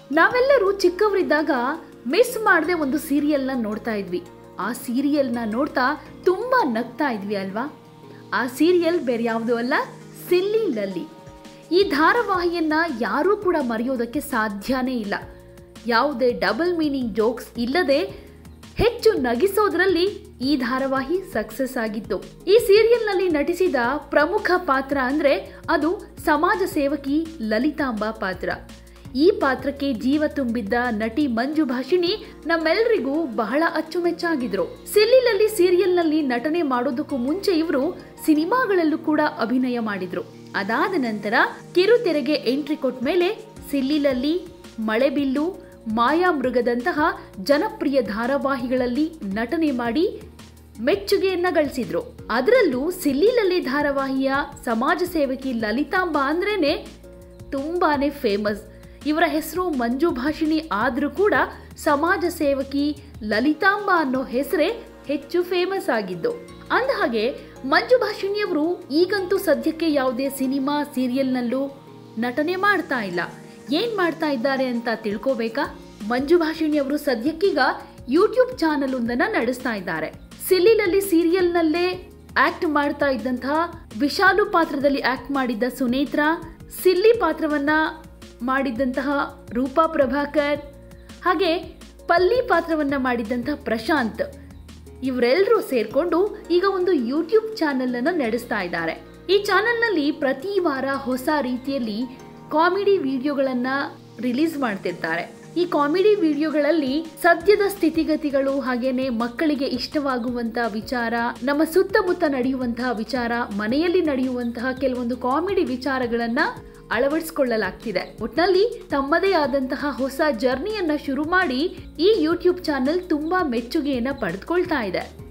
ನಾವೆಲ್ಲರೂ ಚಿಕ್ಕವರಿದ್ದಾಗ ಮಿಸ್ ಮಾಡದೆ ಒಂದು ಸೀರಿಯಲ್ನ ನೋಡ್ತಾ ಇದ್ವಿ ಆ ಸೀರಿಯಲ್ನ ನೋಡ್ತಾ ತುಂಬಾ ನಗ್ತಾ ಇದ್ವಿ ಅಲ್ವಾ ಆ ಸೀರಿಯಲ್ ಬೇರೆ ಯಾವುದೂ ಅಲ್ಲ ಸಿಲ್ಲಿ ಲಲ್ಲಿ ಈ ಧಾರಾವಾಹಿಯನ್ನ ಯಾರೂ ಕೂಡ ಮರೆಯೋದಕ್ಕೆ ಸಾಧ್ಯನೇ ಇಲ್ಲ ಯಾವುದೇ ಡಬಲ್ ಮೀನಿಂಗ್ ಜೋಕ್ಸ್ ಇಲ್ಲದೆ ಹೆಚ್ಚು ನಗಿಸೋದ್ರಲ್ಲಿ ಈ ಧಾರಾವಾಹಿ ಸಕ್ಸಸ್ ಆಗಿತ್ತು ಈ ಸೀರಿಯಲ್ನಲ್ಲಿ ನಟಿಸಿದ ಪ್ರಮುಖ ಪಾತ್ರ ಅಂದ್ರೆ ಅದು ಸಮಾಜ ಸೇವಕಿ ಲಲಿತಾಂಬ ಪಾತ್ರ ಈ ಪಾತ್ರಕ್ಕೆ ಜೀವ ತುಂಬಿದ್ದ ನಟಿ ಮಂಜು ಭಾಷಿಣಿ ನಮ್ಮೆಲ್ಲರಿಗೂ ಬಹಳ ಅಚ್ಚುಮೆಚ್ಚಾಗಿದ್ರು ಸಿಲ್ಲಿಲಲ್ಲಿ ಸೀರಿಯಲ್ನಲ್ಲಿ ನಟನೆ ಮಾಡೋದಕ್ಕೂ ಮುಂಚೆ ಇವರು ಸಿನಿಮಾಗಳಲ್ಲೂ ಕೂಡ ಅಭಿನಯ ಮಾಡಿದ್ರು ಅದಾದ ನಂತರ ಕಿರುತೆರೆಗೆ ಎಂಟ್ರಿ ಕೊಟ್ಟ ಮೇಲೆ ಸಿಲ್ಲಿಲಲ್ಲಿ ಮಳೆಬಿಲ್ಲು ಮಾಯಾಮೃಗದಂತಹ ಜನಪ್ರಿಯ ಧಾರಾವಾಹಿಗಳಲ್ಲಿ ನಟನೆ ಮಾಡಿ ಮೆಚ್ಚುಗೆಯನ್ನ ಗಳಿಸಿದ್ರು ಅದರಲ್ಲೂ ಸಿಲ್ಲಿಲಲ್ಲಿ ಧಾರಾವಾಹಿಯ ಸಮಾಜ ಸೇವಕಿ ಲಲಿತಾಂಬ ಅಂದ್ರೇನೆ ತುಂಬಾನೇ ಫೇಮಸ್ ಇವರ ಹೆಸರು ಮಂಜು ಭಾಷಿಣಿ ಆದ್ರೂ ಕೂಡ ಸಮಾಜ ಸೇವಕಿ ಲಲಿತಾಂಬ ಅನ್ನೋ ಹೆಸರೇ ಹೆಚ್ಚು ಫೇಮಸ್ ಆಗಿದ್ದು ಅಂದಹಾಗೆ ಮಂಜು ಭಾಷಿಣಿಯವರು ಈಗಂತೂ ಸದ್ಯಕ್ಕೆ ಯಾವುದೇ ಸಿನಿಮಾ ಸೀರಿಯಲ್ನಲ್ಲೂ ನಟನೆ ಮಾಡ್ತಾ ಇಲ್ಲ ಏನ್ ಮಾಡ್ತಾ ಇದ್ದಾರೆ ಅಂತ ತಿಳ್ಕೋಬೇಕಾ ಮಂಜು ಭಾಷಿಣಿ ಅವರು ಸದ್ಯಕ್ಕೀಗ ಯೂಟ್ಯೂಬ್ ಚಾನಲ್ ಒಂದನ್ನ ನಡೆಸ್ತಾ ಇದ್ದಾರೆ ಸಿಲ್ಲಿಲಲ್ಲಿ ಸೀರಿಯಲ್ನಲ್ಲೇ ಆಕ್ಟ್ ಮಾಡ್ತಾ ಇದ್ದಂತಹ ವಿಶಾಲು ಪಾತ್ರದಲ್ಲಿ ಆಕ್ಟ್ ಮಾಡಿದ್ದ ಸುನೇತ್ರಾ ಸಿಲ್ಲಿ ಪಾತ್ರವನ್ನ ಮಾಡಿದ್ದಂತಹ ರೂಪಾ ಪ್ರಭಾಕರ್ ಹಾಗೆ ಪಲ್ಲಿ ಪಾತ್ರವನ್ನ ಮಾಡಿದ್ದಂತಹ ಪ್ರಶಾಂತ್ ಇವರೆಲ್ಲರೂ ಸೇರ್ಕೊಂಡು ಈಗ ಒಂದು ಯೂಟ್ಯೂಬ್ ಚಾನೆಲ್ ಅನ್ನು ನಡೆಸ್ತಾ ಇದ್ದಾರೆ ಈ ಚಾನೆಲ್ನಲ್ಲಿ ಪ್ರತಿ ವಾರ ಹೊಸ ರೀತಿಯಲ್ಲಿ ಕಾಮಿಡಿ ವಿಡಿಯೋಗಳನ್ನ ರಿಲೀಸ್ ಮಾಡ್ತಿರ್ತಾರೆ ಈ ಕಾಮಿಡಿ ವಿಡಿಯೋಗಳಲ್ಲಿ ಸದ್ಯದ ಸ್ಥಿತಿಗತಿಗಳು ಹಾಗೇನೆ ಮಕ್ಕಳಿಗೆ ಇಷ್ಟವಾಗುವಂತಹ ವಿಚಾರ ನಮ್ಮ ಸುತ್ತಮುತ್ತ ನಡೆಯುವಂತಹ ವಿಚಾರ ಮನೆಯಲ್ಲಿ ನಡೆಯುವಂತಹ ಕೆಲವೊಂದು ಕಾಮಿಡಿ ವಿಚಾರಗಳನ್ನ ಅಳವಡಿಸಿಕೊಳ್ಳಲಾಗ್ತಿದೆ ಒಟ್ನಲ್ಲಿ ತಮ್ಮದೇ ಆದಂತಹ ಹೊಸ ಜರ್ನಿಯನ್ನ ಶುರು ಮಾಡಿ ಈ ಯೂಟ್ಯೂಬ್ ಚಾನೆಲ್ ತುಂಬಾ ಮೆಚ್ಚುಗೆಯನ್ನ ಪಡೆದುಕೊಳ್ತಾ ಇದೆ